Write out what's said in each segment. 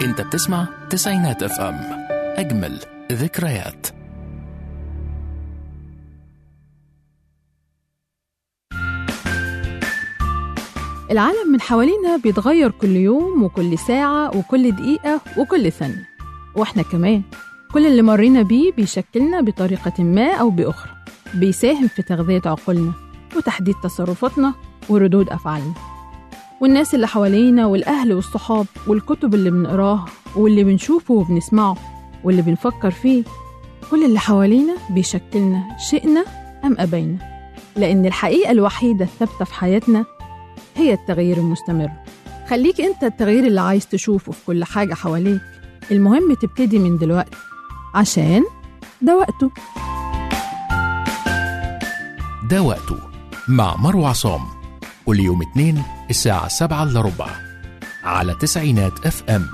انت بتسمع تسعينات اف ام اجمل ذكريات العالم من حوالينا بيتغير كل يوم وكل ساعة وكل دقيقة وكل ثانية وإحنا كمان كل اللي مرينا بيه بيشكلنا بطريقة ما أو بأخرى بيساهم في تغذية عقولنا وتحديد تصرفاتنا وردود أفعالنا والناس اللي حوالينا والأهل والصحاب والكتب اللي بنقراها واللي بنشوفه وبنسمعه واللي بنفكر فيه كل اللي حوالينا بيشكلنا شئنا أم أبينا لأن الحقيقة الوحيدة الثابتة في حياتنا هي التغيير المستمر خليك انت التغيير اللي عايز تشوفه في كل حاجة حواليك المهم تبتدي من دلوقتي عشان ده وقته ده وقته مع مروة عصام كل يوم اثنين الساعة سبعة إلا ربع على تسعينات اف ام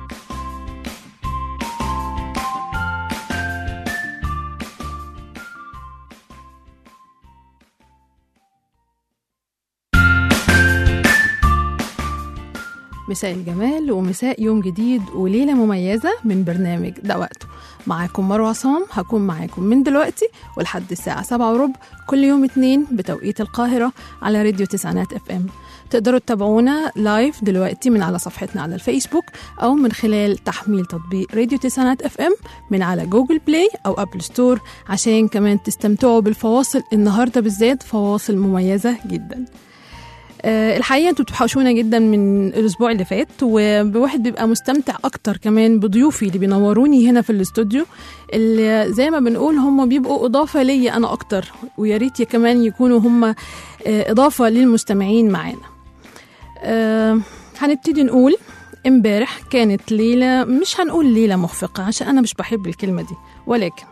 مساء الجمال ومساء يوم جديد وليلة مميزة من برنامج ده وقته معاكم مروة عصام هكون معاكم من دلوقتي ولحد الساعة سبعة وربع كل يوم اتنين بتوقيت القاهرة على راديو تسعينات اف ام تقدروا تتابعونا لايف دلوقتي من على صفحتنا على الفيسبوك أو من خلال تحميل تطبيق راديو تسعينات اف ام من على جوجل بلاي أو أبل ستور عشان كمان تستمتعوا بالفواصل النهاردة بالذات فواصل مميزة جداً آه، الحقيقه انتوا بتوحشونا جدا من الاسبوع اللي فات وواحد بيبقى مستمتع اكتر كمان بضيوفي اللي بينوروني هنا في الاستوديو اللي زي ما بنقول هم بيبقوا اضافه ليا انا اكتر ويا ريت كمان يكونوا هم آه، اضافه للمستمعين معانا آه، هنبتدي نقول امبارح كانت ليله مش هنقول ليله مخفقه عشان انا مش بحب الكلمه دي ولكن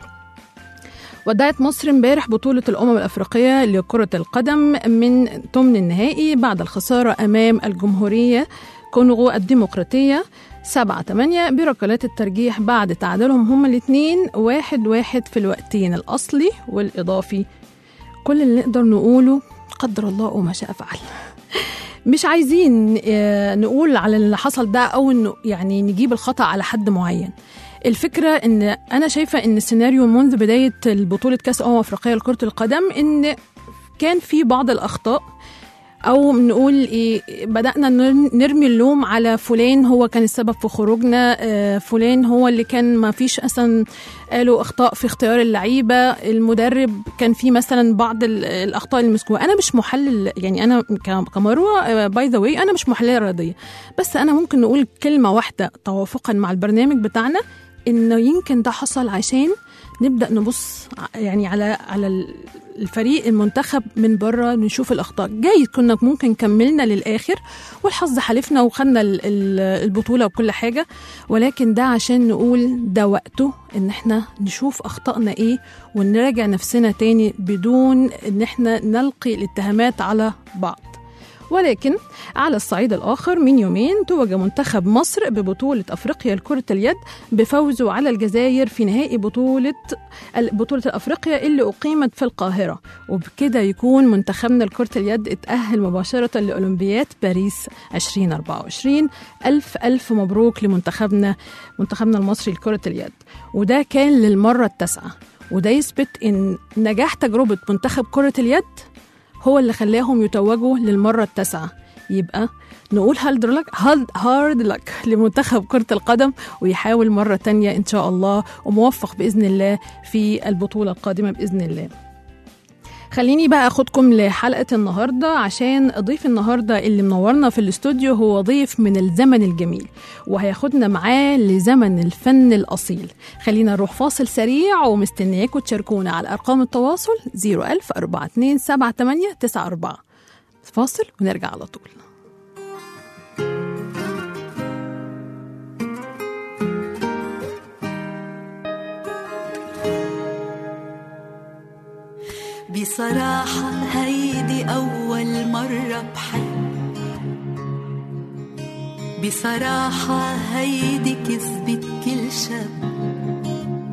ودعت مصر امبارح بطولة الأمم الأفريقية لكرة القدم من ثمن النهائي بعد الخسارة أمام الجمهورية كونغو الديمقراطية 7 8 بركلات الترجيح بعد تعادلهم هما الاثنين واحد واحد في الوقتين الأصلي والإضافي كل اللي نقدر نقوله قدر الله وما شاء فعل مش عايزين آه، نقول على اللي حصل ده أو إنه يعني نجيب الخطأ على حد معين الفكرة إن أنا شايفة إن السيناريو منذ بداية البطولة كأس أمم أفريقية لكرة القدم إن كان في بعض الأخطاء أو نقول إيه بدأنا نر- نرمي اللوم على فلان هو كان السبب في خروجنا آه، فلان هو اللي كان ما فيش أصلا قالوا أخطاء في اختيار اللعيبة المدرب كان في مثلا بعض ال- الأخطاء اللي مسكوها أنا مش محلل يعني أنا ك- كمروة باي ذا واي أنا مش محللة رياضية بس أنا ممكن نقول كلمة واحدة توافقا مع البرنامج بتاعنا انه يمكن ده حصل عشان نبدا نبص ع- يعني على على ال- الفريق المنتخب من بره نشوف الاخطاء جاي كنا ممكن كملنا للاخر والحظ حالفنا وخدنا ال- ال- البطوله وكل حاجه ولكن ده عشان نقول ده وقته ان احنا نشوف اخطائنا ايه ونراجع نفسنا تاني بدون ان احنا نلقي الاتهامات على بعض ولكن على الصعيد الآخر من يومين توج منتخب مصر ببطولة أفريقيا لكرة اليد بفوزه على الجزائر في نهائي بطولة بطولة الأفريقيا اللي أقيمت في القاهرة وبكده يكون منتخبنا لكرة اليد اتأهل مباشرة لأولمبياد باريس 2024 ألف ألف مبروك لمنتخبنا منتخبنا المصري لكرة اليد وده كان للمرة التاسعة وده يثبت إن نجاح تجربة منتخب كرة اليد هو اللي خلاهم يتوجوا للمرة التاسعة يبقى نقول هارد لك هارد لك لمنتخب كرة القدم ويحاول مرة تانية إن شاء الله وموفق بإذن الله في البطولة القادمة بإذن الله خليني بقى اخدكم لحلقة النهاردة عشان ضيف النهاردة اللي منورنا في الاستوديو هو ضيف من الزمن الجميل وهياخدنا معاه لزمن الفن الأصيل خلينا نروح فاصل سريع ومستنياكم تشاركونا على أرقام التواصل 01000 4278 94 فاصل ونرجع على طول بصراحة هيدي أول مرة بحب بصراحة هيدي كذبة كل شاب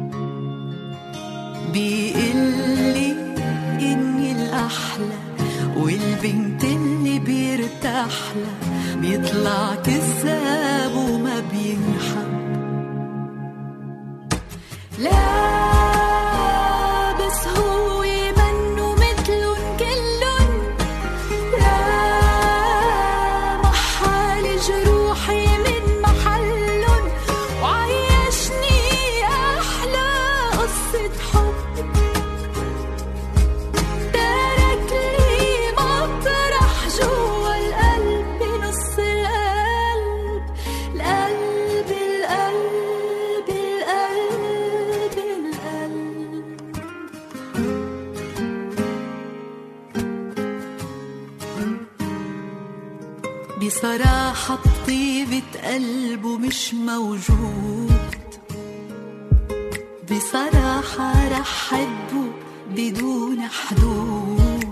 بيقلي إني الأحلى والبنت اللي بيرتاح لها بيطلع كذاب وما بينحب لا بس هو منه مثلن كلن لا محال جروحي من محلن وعيشني أحلى قصة حب ترك لي مطرح جوا القلب بنص القلب القلب القلب القلب القلب بصراحة بطيبة قلبه مش موجود بصراحة رح حبه بدون حدود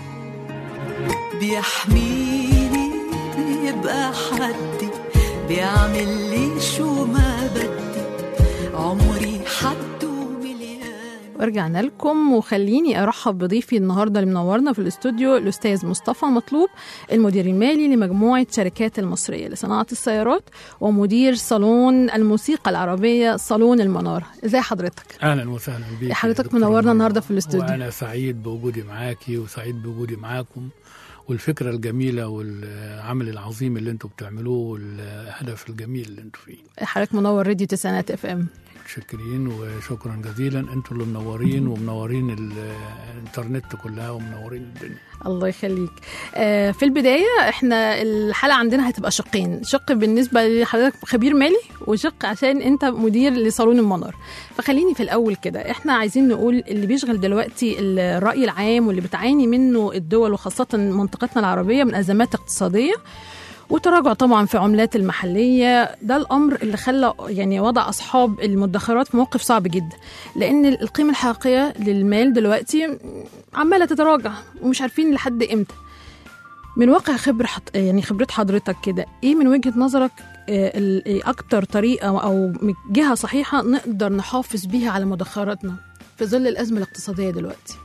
بيحميني بيبقى حدي بيعمل لي شو ما بدي عمري حد ومليان ورجعنا لكم وخليني ارحب بضيفي النهارده اللي منورنا في الاستوديو الاستاذ مصطفى مطلوب المدير المالي لمجموعه شركات المصريه لصناعه السيارات ومدير صالون الموسيقى العربيه صالون المناره ازي حضرتك اهلا وسهلا بيك حضرتك يا دكتور منورنا منى. النهاردة في الاستوديو. وانا سعيد بوجودي معاكي وسعيد بوجودي معاكم والفكره الجميله والعمل العظيم اللي انتم بتعملوه والهدف الجميل اللي انتم فيه حضرتك منور راديو تسعينات اف ام متشكرين وشكرا جزيلا انتم اللي منورين ومنورين ال- الانترنت كلها ومنورين الدنيا الله يخليك آه في البدايه احنا الحلقه عندنا هتبقى شقين شق بالنسبه لحضرتك خبير مالي وشق عشان انت مدير لصالون المنار فخليني في الاول كده احنا عايزين نقول اللي بيشغل دلوقتي الراي العام واللي بتعاني منه الدول وخاصه منطقتنا العربيه من ازمات اقتصاديه وتراجع طبعا في عملات المحلية ده الأمر اللي خلى يعني وضع أصحاب المدخرات في موقف صعب جدا لأن القيمة الحقيقية للمال دلوقتي عمالة تتراجع ومش عارفين لحد إمتى من واقع خبر حط... يعني خبرة حضرتك كده إيه من وجهة نظرك آه، ال- إيه أكتر طريقة أو جهة صحيحة نقدر نحافظ بيها على مدخراتنا في ظل الأزمة الاقتصادية دلوقتي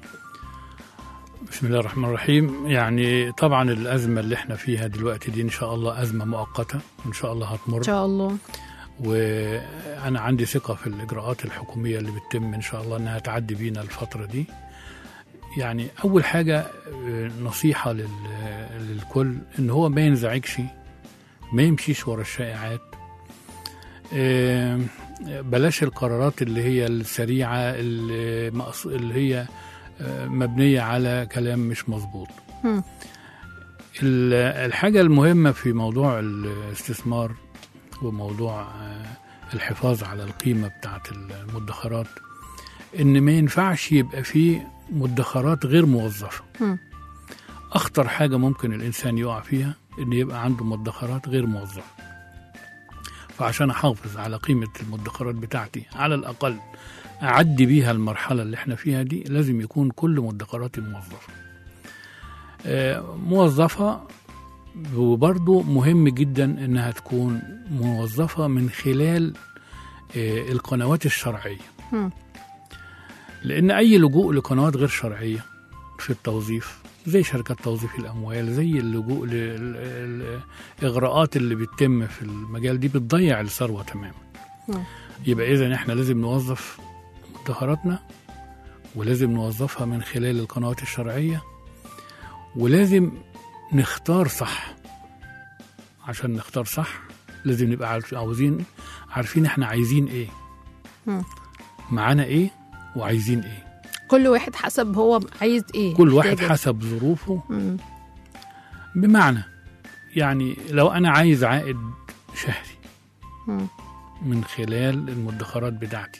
بسم الله الرحمن الرحيم يعني طبعا الازمه اللي احنا فيها دلوقتي دي ان شاء الله ازمه مؤقته وان شاء الله هتمر إن شاء الله وانا عندي ثقه في الاجراءات الحكوميه اللي بتتم ان شاء الله انها تعدي بينا الفتره دي يعني اول حاجه آه، نصيحه لل- للكل ان هو ما ينزعجش ما يمشيش ورا الشائعات آه، بلاش القرارات اللي هي السريعه اللي, مقص- اللي هي آه، مبنيه على كلام مش مظبوط مم. ال- الحاجة المهمة في موضوع الاستثمار وموضوع آه، الحفاظ على القيمة بتاعت المدخرات إن ما ينفعش يبقى فيه مدخرات غير موظفة مم. أخطر حاجة ممكن الإنسان يقع فيها إن يبقى عنده مدخرات غير موظفة فعشان أحافظ على قيمة المدخرات بتاعتي على الأقل أعدي بيها المرحلة اللي احنا فيها دي لازم يكون كل مدخراتي موظفة آه، موظفة وبرضه مهم جدا انها تكون موظفة من خلال آه، القنوات الشرعية مم. لان اي لجوء لقنوات غير شرعية في التوظيف زي شركات توظيف الاموال زي اللجوء للاغراءات اللي بتتم في المجال دي بتضيع الثروة تماما مم. يبقى اذا احنا لازم نوظف مدخراتنا ولازم نوظفها من خلال القنوات الشرعية ولازم نختار صح عشان نختار صح لازم نبقى عارف- عاوزين عارفين احنا عايزين ايه مم. معانا ايه وعايزين ايه كل واحد حسب هو عايز إيه كل واحد محتاج إيه. حسب ظروفه مم. بمعنى يعني لو انا عايز عائد شهري مم. من خلال المدخرات بتاعتي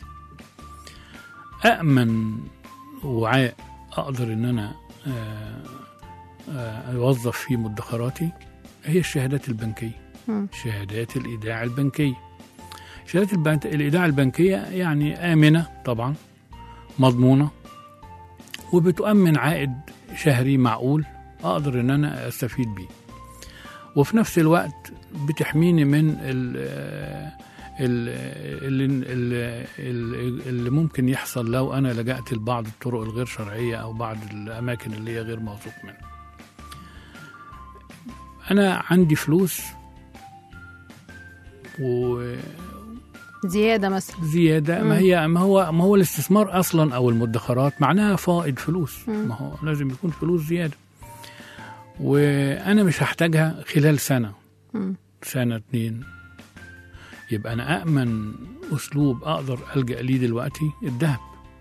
أأمن وعاء أقدر إن أنا آه، آه، أوظف فيه مدخراتي هي الشهادات البنكية مم. شهادات الإيداع البنكية شهادات البنك... الإيداع البنكية يعني آمنة طبعا مضمونة وبتؤمن عائد شهري معقول أقدر إن أنا أستفيد بيه وفي نفس الوقت بتحميني من ال اللي, اللي, اللي ممكن يحصل لو انا لجأت لبعض الطرق الغير شرعيه او بعض الاماكن اللي هي غير موثوق منها. انا عندي فلوس زياده مثلا وزياده مم. ما هي ما هو ما هو الاستثمار اصلا او المدخرات معناها فائض فلوس مم. ما هو لازم يكون فلوس زياده وانا مش هحتاجها خلال سنه مم. سنه اتنين يبقى انا امن اسلوب اقدر الجا ليه دلوقتي الذهب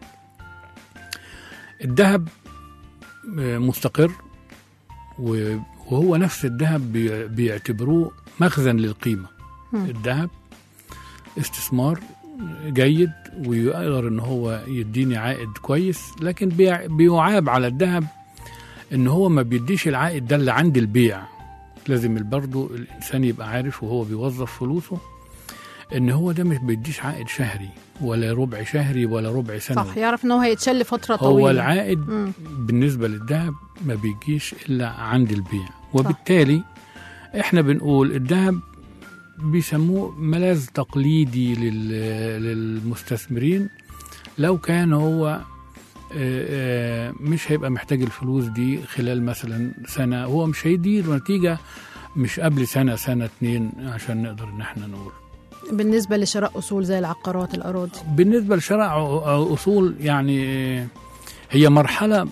الذهب آه، مستقر و- وهو نفس الذهب بي- بيعتبروه مخزن للقيمه مم. الذهب استثمار جيد ويقدر ان هو يديني عائد كويس لكن بيع- بيعاب على الذهب ان هو ما بيديش العائد ده اللي عند البيع لازم برضه الانسان يبقى عارف وهو بيوظف فلوسه ان هو ده مش بيديش عائد شهري ولا ربع شهري ولا ربع سنوي صح يعرف ان هو هيتشل فتره طويله هو العائد مم. بالنسبة للذهب ما بيجيش إلا عند البيع وبالتالي إحنا بنقول الذهب بيسموه ملاذ تقليدي لل- للمستثمرين لو كان هو آه، آه، مش هيبقى محتاج الفلوس دي خلال مثلا سنة هو مش هيدير نتيجة مش قبل سنة سنة اتنين عشان نقدر إن احنا نقول بالنسبه لشراء اصول زي العقارات الاراضي بالنسبة لشراء أصول يعني هي مرحلة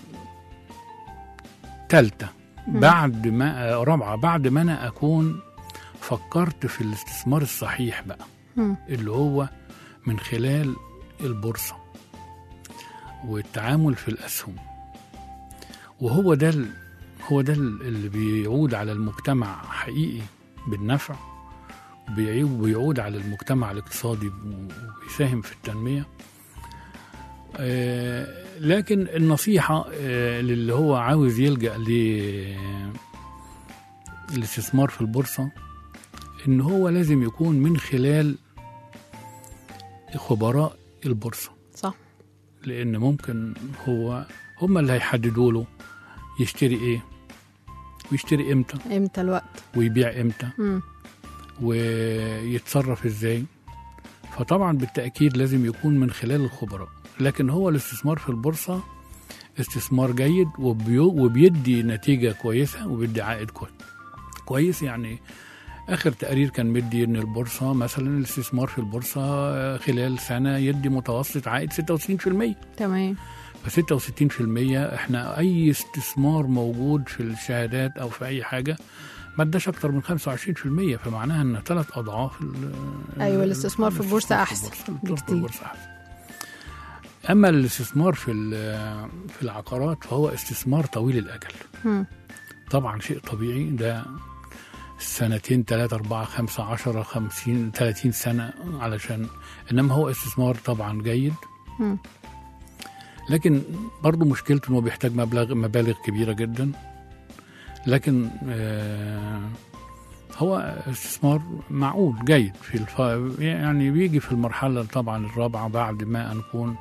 ثالثة مم. بعد ما رابعة بعد ما أنا أكون فكرت في الاستثمار الصحيح بقى مم. اللي هو من خلال البورصة والتعامل في الأسهم وهو ده ال- هو ده ال- اللي بيعود على المجتمع حقيقي بالنفع وبيعي- وبيعود على المجتمع الاقتصادي وبيساهم في التنمية آه، لكن النصيحة آه، للي هو عاوز يلجأ للاستثمار في البورصة إن هو لازم يكون من خلال خبراء البورصة صح لأن ممكن هو هم اللي هيحددوا له يشتري إيه ويشتري إمتى امتى الوقت ويبيع إمتى مم. ويتصرف ازاي فطبعا بالتأكيد لازم يكون من خلال الخبراء لكن هو الاستثمار في البورصة استثمار جيد وبيو وبيدي نتيجة كويسة وبيدي عائد كويس كويس يعني آخر تقرير كان مدي إن البورصة مثلا الاستثمار في البورصة آه، خلال سنة يدي متوسط عائد 66% تمام ف 66% احنا أي استثمار موجود في الشهادات أو في أي حاجة ما اداش أكتر من 25% فمعناها إن ثلاث أضعاف ال- أيوة، الاستثمار في البورصة الاستثمار أحسن في البورصة. بكتير. البورصة أحسن. أما الاستثمار في ال- في العقارات فهو استثمار طويل الأجل مم. طبعا شيء طبيعي ده سنتين ثلاثة أربعة خمسة عشرة خمسين ثلاثين سنة علشان إنما هو استثمار طبعا جيد مم. لكن برضه مشكلته انه بيحتاج مبلغ مبالغ كبيره جدا لكن آه هو استثمار معقول جيد في الف... يعني بيجي في المرحله طبعا الرابعه بعد ما نكون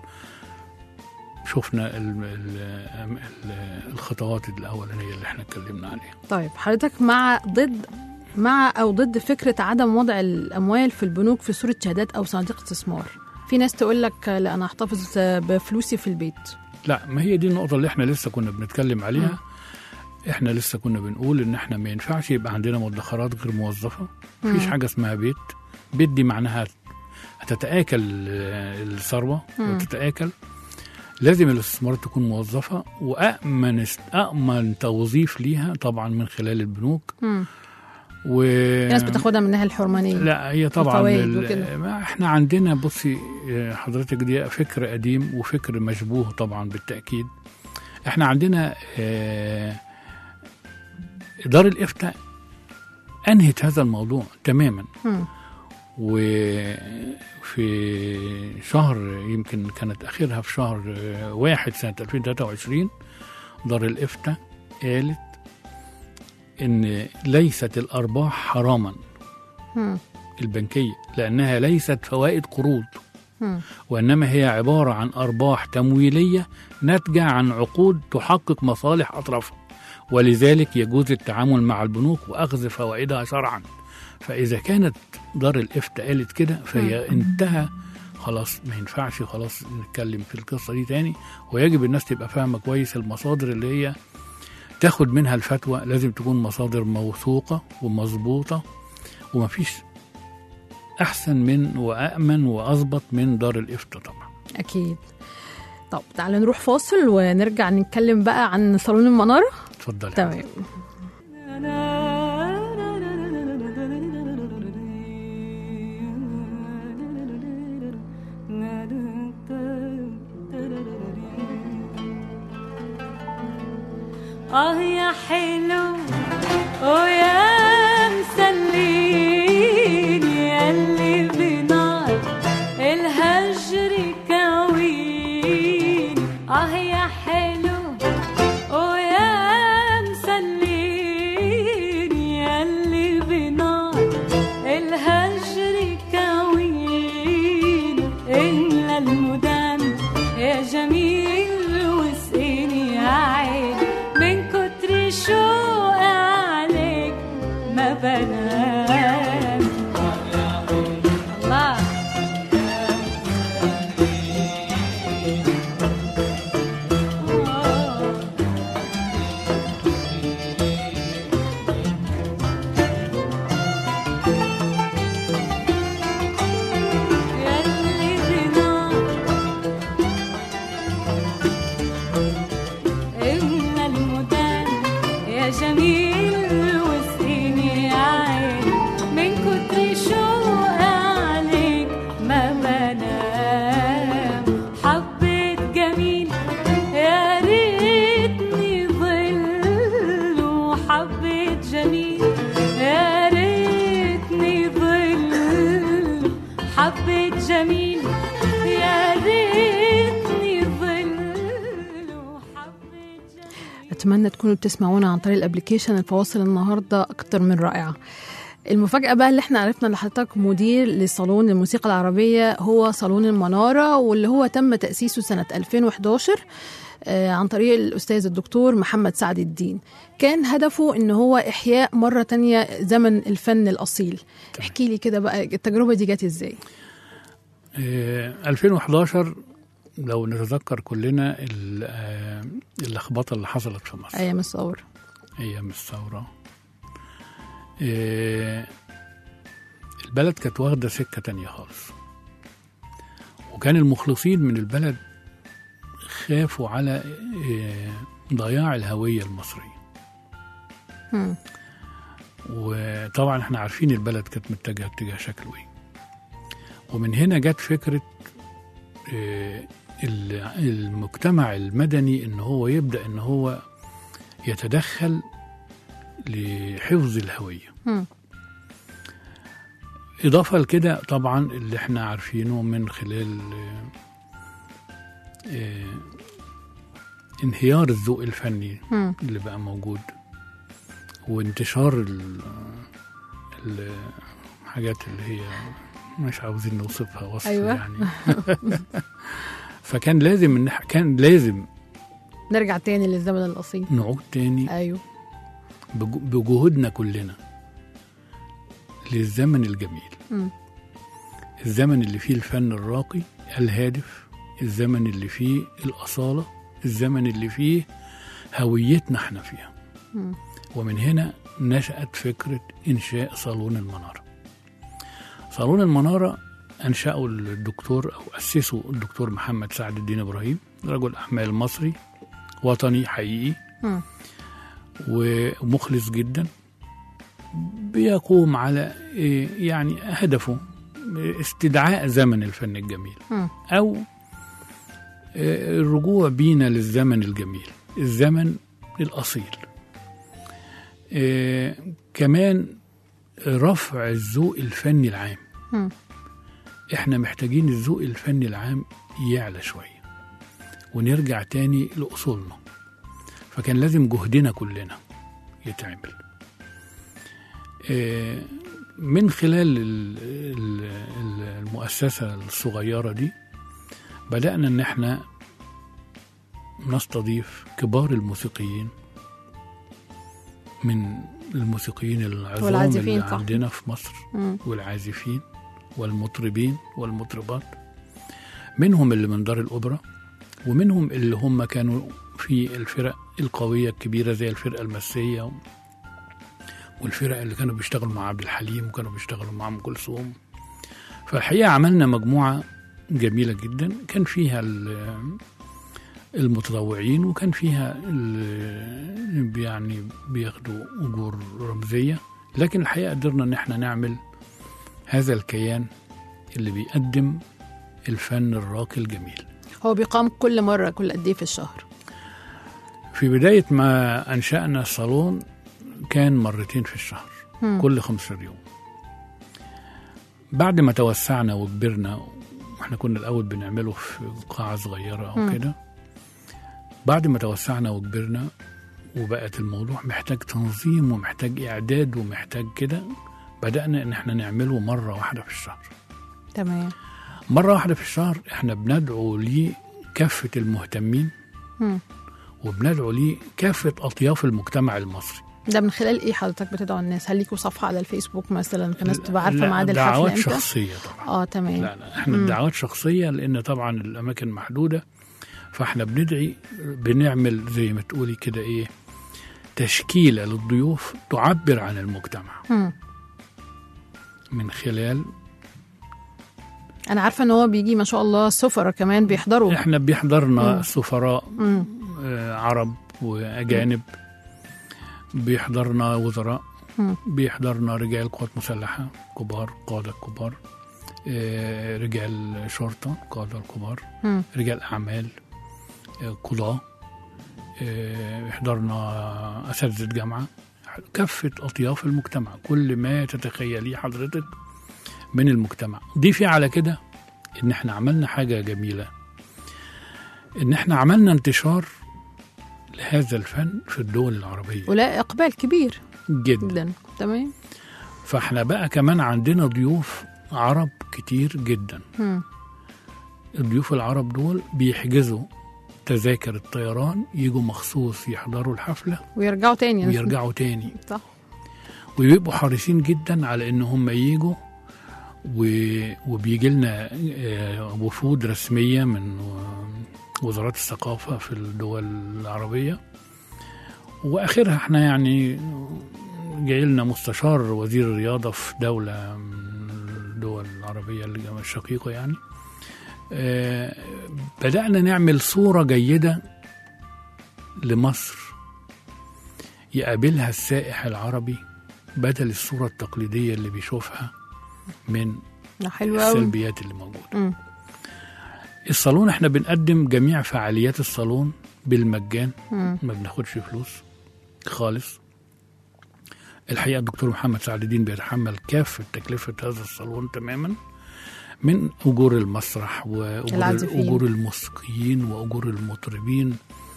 شفنا ال... ال... ال... الخطوات الاولانيه اللي احنا اتكلمنا عليها طيب حضرتك مع ضد مع او ضد فكره عدم وضع الاموال في البنوك في صوره شهادات او صناديق استثمار في ناس تقول لك لا انا احتفظ بفلوسي في البيت لا ما هي دي النقطه اللي احنا لسه كنا بنتكلم عليها احنا لسه كنا بنقول ان احنا ما ينفعش يبقى عندنا مدخرات غير موظفه مفيش مم. حاجه اسمها بيت بيت دي معناها هتتاكل آه، الثروه مم. وتتاكل لازم الاستثمارات تكون موظفه وامن است- امن توظيف ليها طبعا من خلال البنوك مم. و في ناس بتاخدها من الناحيه الحرمانيه لا هي طبعا الفوائد ال- وكده. ما احنا عندنا بصي آه، حضرتك دي فكر قديم وفكر مشبوه طبعا بالتاكيد احنا عندنا آه، دار الافتاء انهت هذا الموضوع تماما مم. وفي شهر يمكن كانت اخرها في شهر آه، واحد سنه 2023 دار الافتاء قالت ان ليست الارباح حراما مم. البنكية لأنها ليست فوائد قروض مم. وإنما هي عبارة عن أرباح تمويلية ناتجة عن عقود تحقق مصالح أطرافها ولذلك يجوز التعامل مع البنوك وأخذ فوائدها شرعا فإذا كانت دار الإفتاء قالت كده فهي انتهى خلاص ما ينفعش خلاص نتكلم في القصة دي تاني ويجب الناس تبقى فاهمة كويس المصادر اللي هي تاخد منها الفتوى لازم تكون مصادر موثوقة ومظبوطة ومفيش أحسن من وأأمن وأضبط من دار الإفتاء طبعا اكيد طب تعالى نروح فاصل ونرجع نتكلم بقى عن صالون المناره اتفضل تمام آه يا حلو ويا مسلين ياللي بنار الهجر كوين آه يا حلو ويا مسلين ياللي بنار الهجر كوين إلا المدام يا جميل واسقيني يا عين من كتر شوق عليك ما بنام الله ياللي بنار إن المدام يا جميل واسقيني يا عين من كتر شوق عليك ما بنام حبيت جميل يا ريتني ظل وحبيت جميل يا ريتني ظل حبيت جميل يا ريتني ظل وحبيت جميل اتمنى تكونوا بتسمعونا عن طريق الابلكيشن الفواصل النهارده اكتر من رائعه المفاجأة بقى اللي احنا عرفنا ان حضرتك مدير لصالون الموسيقى العربية هو صالون المنارة واللي هو تم تأسيسه سنة 2011 آه، عن طريق الأستاذ الدكتور محمد سعد الدين كان هدفه ان هو إحياء مرة تانية زمن الفن الأصيل احكي لي كده بقى التجربة دي جت ازاي آه، 2011 لو نتذكر كلنا ال- آه، اللخبطة اللي حصلت في مصر أيام الثورة أيام الثورة آه، البلد كانت واخدة سكة تانية خالص وكان المخلصين من البلد خافوا على آه، ضياع الهوية المصرية مم. وطبعا احنا عارفين البلد كانت متجهة اتجاه شكله ايه ومن هنا جت فكرة آه، ال- المجتمع المدني ان هو يبدأ ان هو يتدخل لحفظ الهوية مم. إضافة لكده طبعا اللي احنا عارفينه من خلال آه، آه، انهيار الذوق الفني مم. اللي بقى موجود وانتشار ال- ال- الحاجات اللي هي مش عاوزين نوصفها وصف أيوة. يعني فكان لازم ان إح- كان لازم نرجع تاني للزمن الأصيل نعود تاني أيوه بج- بجهودنا كلنا للزمن الجميل مم. الزمن اللي فيه الفن الراقي الهادف الزمن اللي فيه الأصالة الزمن اللي فيه هويتنا احنا فيها مم. ومن هنا نشأت فكرة إنشاء صالون المنارة صالون المنارة أنشأه الدكتور أو أسسه الدكتور محمد سعد الدين إبراهيم رجل أعمال مصري وطني حقيقي مم. ومخلص جدا بيقوم على إيه، يعني هدفه استدعاء زمن الفن الجميل مم. أو آه، الرجوع بينا للزمن الجميل الزمن الأصيل آه، كمان رفع الذوق الفني العام مم. احنا محتاجين الذوق الفني العام يعلى شوية ونرجع تاني لأصولنا فكان لازم جهدنا كلنا يتعمل آه، من خلال ال- ال- ال- المؤسسة الصغيرة دي بدأنا إن احنا نستضيف كبار الموسيقيين من الموسيقيين العظام والعازفين، اللي صح. عندنا في مصر مم. والعازفين والمطربين والمطربات منهم اللي من دار الأوبرا ومنهم اللي هم كانوا في الفرق القوية الكبيرة زي الفرقة المسية والفرق اللي كانوا بيشتغلوا مع عبد الحليم وكانوا بيشتغلوا مع أم كلثوم فالحقيقة عملنا مجموعة جميلة جدا كان فيها ال- المتطوعين وكان فيها ال- يعني بياخدوا أجور رمزية لكن الحقيقة قدرنا إن احنا نعمل هذا الكيان اللي بيقدم الفن الراقي الجميل هو بيقام كل مرة كل قد ايه في الشهر في بداية ما أنشأنا الصالون كان مرتين في الشهر مم. كل 15 يوم بعد ما توسعنا وكبرنا واحنا كنا الأول بنعمله في قاعة صغيرة مم. أو كده بعد ما توسعنا وكبرنا وبقت الموضوع محتاج تنظيم ومحتاج إعداد ومحتاج كده بدأنا إن احنا نعمله مرة واحدة في الشهر تمام مرة واحدة في الشهر احنا بندعو ليه كافة المهتمين مم. وبندعو ليه كافة أطياف المجتمع المصري ده من خلال ايه حضرتك بتدعو الناس هل ليكوا صفحة على الفيسبوك مثلا فالناس تبقى عارفة لا، ميعاد الحفلة دعوات امتى شخصية طبعا اه تمام لا لا احنا مم. الدعوات شخصية لأن طبعا الأماكن محدودة فاحنا بندعي بنعمل زي ما تقولي كده إيه تشكيلة للضيوف تعبر عن المجتمع مم. من خلال انا عارفة ان هو بيجي ما شاء الله سفرة كمان بيحضروا احنا بيحضرنا مم. سفراء مم. آه، عرب وأجانب بيحضرنا وزراء مم. بيحضرنا رجال قوات مسلحة كبار قادة كبار آه، رجال شرطة قادة الكبار مم. رجال أعمال آه، قضاة آه، يحضرنا أساتذة جامعة كافة أطياف المجتمع كل ما تتخيليه حضرتك من المجتمع ضيفي على كده إن إحنا عملنا حاجة جميلة إن إحنا عملنا انتشار لهذا الفن في الدول العربية ولا اقبال كبير جدا جدا تمام فاحنا بقى كمان عندنا ضيوف عرب كتير جدا مم. الضيوف العرب دول بيحجزوا تذاكر الطيران يجوا مخصوص يحضروا الحفلة ويرجعوا تاني ويرجعوا تاني صح ويبقوا حريصين جدا على ان هم يجوا و- وبيجي لنا آه، وفود رسمية من آه، وزارات الثقافة في الدول العربية واخرها احنا يعني جاي لنا مستشار وزير الرياضة في دولة من الدول العربية الشقيقة يعني آه، بدأنا نعمل صورة جيدة لمصر يقابلها السائح العربي بدل الصورة التقليدية اللي بيشوفها من حلو قوي السلبيات اللي موجودة مم. الصالون احنا بنقدم جميع فعاليات الصالون بالمجان مم. ما بناخدش فلوس خالص الحقيقة الدكتور محمد سعد الدين بيتحمل كافة تكلفة هذا الصالون تماما من أجور المسرح وأجور العازفين. أجور الموسيقيين وأجور المطربين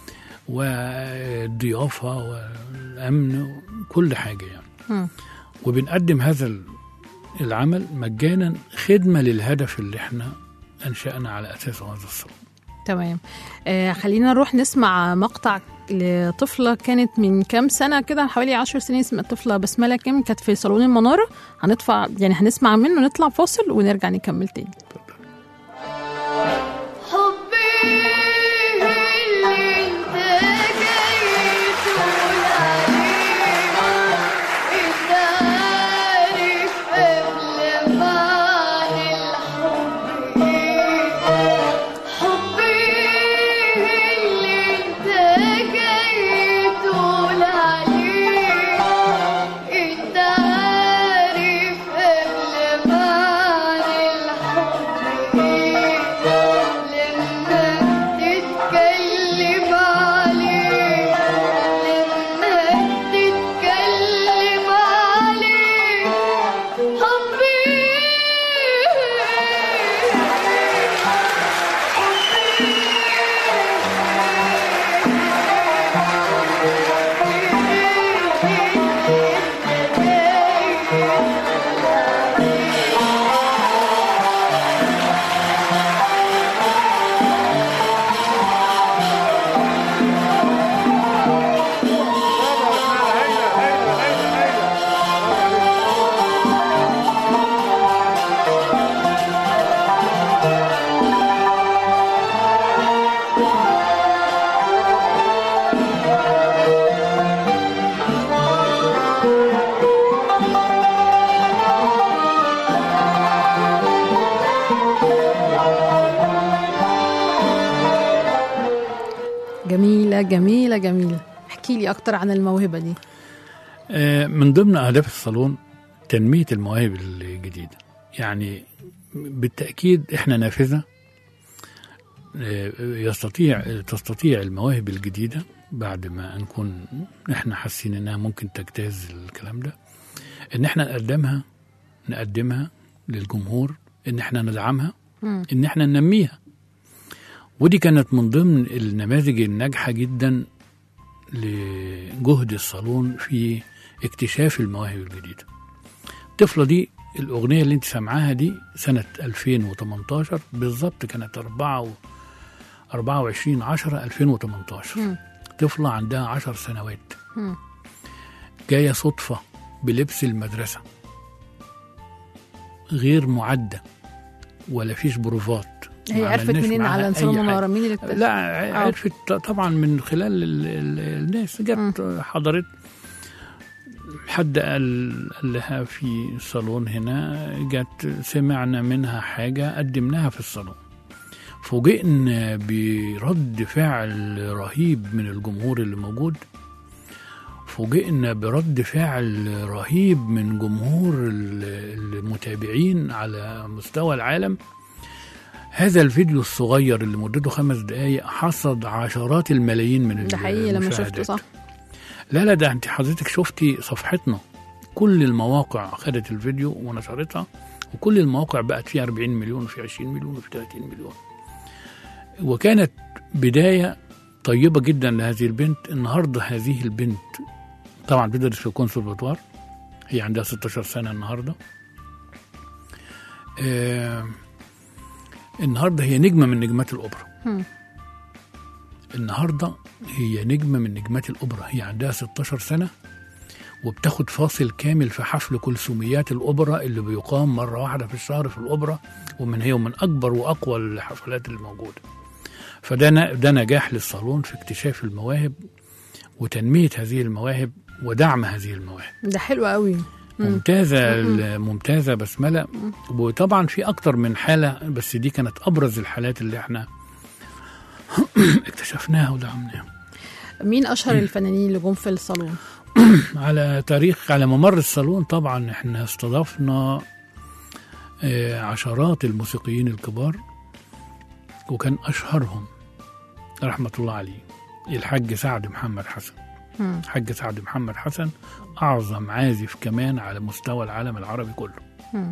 والضيافة والأمن كل حاجة يعني مم. وبنقدم هذا ال- العمل مجانا خدمة للهدف اللي احنا أنشأنا على أساسه هذا الصالون تمام آه خلينا نروح نسمع مقطع لطفلة كانت من كام سنة كده حوالي عشر سنين اسمها الطفلة بسملة كام كانت في صالون المنارة هندفع يعني هنسمع منه نطلع فاصل ونرجع نكمل تاني حبي اللي انت جاي تقول عليه انت عارف قبل معنى الحب ايه حبي اللي انت جاي تقول عليه انت عارف قبل معنى الحب الله جميله جميله احكي لي اكتر عن الموهبه دي آه، من ضمن أهداف الصالون تنمية المواهب الجديدة يعني بالتأكيد إحنا نافذة آه، يستطيع تستطيع المواهب الجديدة بعد ما نكون إحنا حاسين إنها ممكن تجتاز الكلام ده إن إحنا نقدمها نقدمها للجمهور إن إحنا ندعمها مم. إن إحنا ننميها ودي كانت من ضمن النماذج الناجحة جدا لجهد الصالون في اكتشاف المواهب الجديدة الطفلة دي الأغنية اللي انت سامعاها دي سنة 2018 بالظبط كانت 4 و 24 10 2018 مم. طفلة عندها 10 سنوات مم. جاية صدفة بلبس المدرسة غير معدة ولا فيش بروفات هي ما عرفت عملناش منين معاها على أي نسور حاجة. المنوره مين اللي اكتشف لا ع- عرفت طبعا من خلال ال- ال- الناس جت حضرت حد قال قال لها في صالون هنا جت سمعنا منها حاجة قدمناها في الصالون فوجئنا برد فعل رهيب من الجمهور اللي موجود فوجئنا برد فعل رهيب من جمهور ال- المتابعين على مستوى العالم هذا الفيديو الصغير اللي مدته خمس دقايق حصد عشرات الملايين من ده حقيقي لما شفته المشاهدات. صح لا لا ده انت حضرتك شفتي صفحتنا كل المواقع خدت الفيديو ونشرتها وكل المواقع بقت فيها 40 مليون وفي 20 مليون وفي 30 مليون وكانت بداية طيبة جدا لهذه البنت النهاردة هذه البنت طبعا بتدرس في الكونسرفاتوار هي عندها 16 سنة النهاردة آه النهاردة هي نجمة من نجمات الأوبرا مم. النهارده هي نجمه من نجمات الاوبرا هي عندها 16 سنه وبتاخد فاصل كامل في حفل كلثوميات الاوبرا اللي بيقام مره واحده في الشهر في الاوبرا ومن هي من اكبر واقوى الحفلات اللي موجوده فده ن- ده نجاح للصالون في اكتشاف المواهب وتنميه هذه المواهب ودعم هذه المواهب ده حلو قوي ممتازة ممتازة بسملة وطبعا في أكتر من حالة بس دي كانت أبرز الحالات اللي احنا اكتشفناها ودعمناها مين اشهر الفنانين اللي جم في الصالون على تاريخ على ممر الصالون طبعا احنا استضفنا آه، عشرات الموسيقيين الكبار وكان أشهرهم رحمة الله عليه الحاج سعد محمد حسن مم. الحاج سعد محمد حسن أعظم عازف كمان على مستوى العالم العربي كله مم.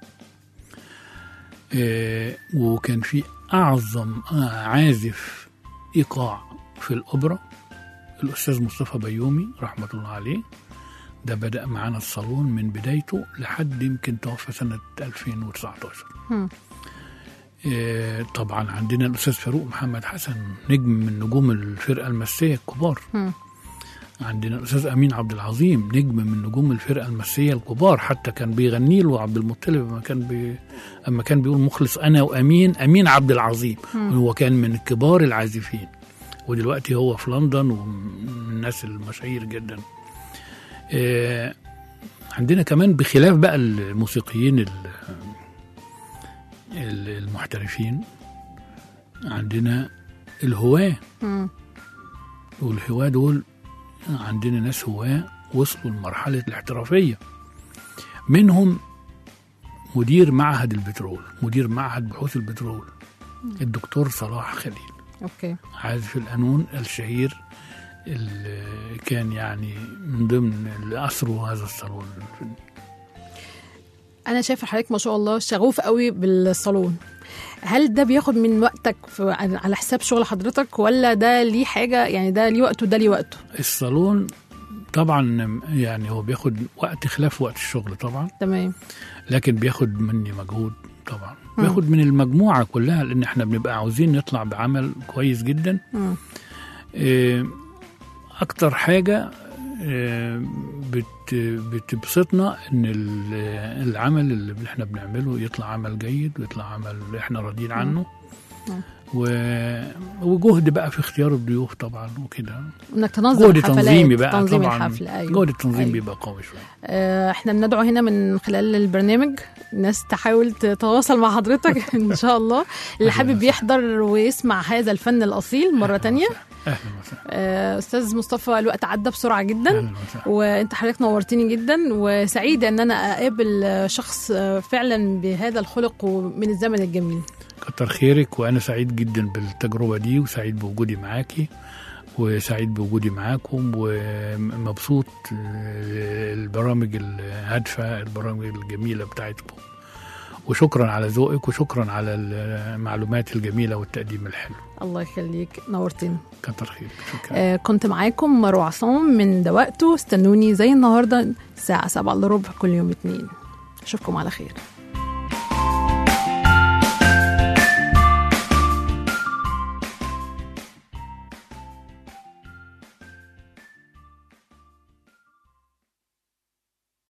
آه، وكان في أعظم آه، عازف إيقاع في الأوبرا الأستاذ مصطفى بيومي رحمة الله عليه ده بدأ معانا الصالون من بدايته لحد يمكن توفى سنة 2019 مم. آه، طبعا عندنا الأستاذ فاروق محمد حسن نجم من نجوم الفرقة المسية الكبار مم. عندنا الأستاذ أمين عبد العظيم نجم من نجوم الفرقة المسية الكبار حتى كان بيغني له عبد المطلب لما كان بي... أما كان بيقول مخلص أنا وأمين أمين عبد العظيم هو كان من كبار العازفين ودلوقتي هو في لندن ومن الناس المشاهير جدا آه، عندنا كمان بخلاف بقى الموسيقيين ال- ال- المحترفين عندنا الهواه مم. والهواة دول عندنا ناس هواة وصلوا لمرحلة الاحترافية منهم مدير معهد البترول مدير معهد بحوث البترول الدكتور صلاح خليل اوكي عازف القانون الشهير اللي كان يعني من ضمن اللي أسروا هذا الصالون انا شايفه حضرتك ما شاء الله شغوف قوي بالصالون هل ده بياخد من وقتك في على حساب شغل حضرتك ولا ده ليه حاجه يعني ده ليه وقته وده ليه وقته الصالون طبعا يعني هو بياخد وقت خلاف وقت الشغل طبعا تمام لكن بياخد مني مجهود طبعا بياخد من المجموعة كلها لأن احنا بنبقى عاوزين نطلع بعمل كويس جدا مم. إيه، أكتر حاجة إيه، بت بتبسطنا إن ال- العمل اللي احنا بنعمله يطلع عمل جيد ويطلع عمل احنا راضيين عنه و... وجهد بقى في اختيار الضيوف طبعا وكده انك تنظم جهد الحفلات تنظيمي بقى تنظيم طبعا الحفل ايوه جهد التنظيم أيوة. بيبقى قوي شويه آه، احنا بندعو هنا من خلال البرنامج ناس تحاول تتواصل مع حضرتك ان شاء الله اللي أهلاً حابب وسهلاً. يحضر ويسمع هذا الفن الاصيل مره تانية اهلا وسهلا آه، استاذ مصطفى الوقت عدى بسرعه جدا اهلا وسهلا وانت حضرتك نورتني جدا وسعيده ان انا اقابل شخص آه، فعلا بهذا الخلق ومن الزمن الجميل كتر خيرك وانا سعيد جدا بالتجربه دي وسعيد بوجودي معاكي وسعيد بوجودي معاكم ومبسوط آه، البرامج الهادفه البرامج الجميله بتاعتكم وشكرا على ذوقك وشكرا على المعلومات الجميله والتقديم الحلو الله يخليك نورتني كتر خيرك شكرا آه، كنت معاكم مروه عصام من ده وقته استنوني زي النهارده الساعه 7 الا ربع كل يوم اتنين اشوفكم على خير